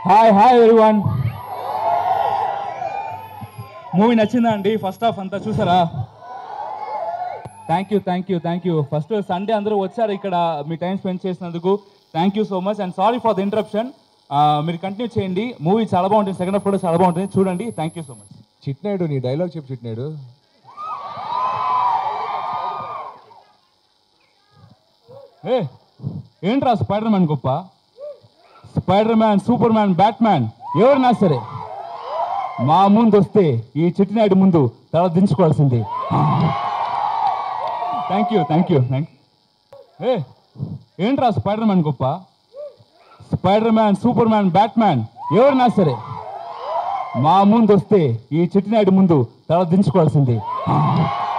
hi hi everyone movie నచ్చిందా అండి first half అంతా చూసారా thank you thank you thank you first Sunday అందరూ వచ్చారు ఇక్కడ మీ టైం స్పెండ్ చేసినందుకు thank you so much and sorry for the interruption మీరు కంటిన్యూ చేయండి మూవీ చాలా బాగుంటుంది సెకండ్ హాఫ్ కూడా చాలా బాగుంటుంది చూడండి thank you so much Chitnaidu నీ డైలాగ్ చెప్పు చిట్నాయుడు ఏ ఏంట్రా స్పైడర్ మ్యాన్ గొప్ప Spiderman Superman Batman ఎవరినా సరే మా ముందు వస్తే ఈ చిట్టినాయుడు ముందు తల దించుకోవాల్సింది thank you thank you thank ఏ ఏంట్రా స్పైడర్ మ్యాన్ గొప్ప Spiderman Superman Batman ఎవరినా సరే మా ముందు వస్తే ఈ చిట్టినాయుడు ముందు తల దించుకోవాల్సింది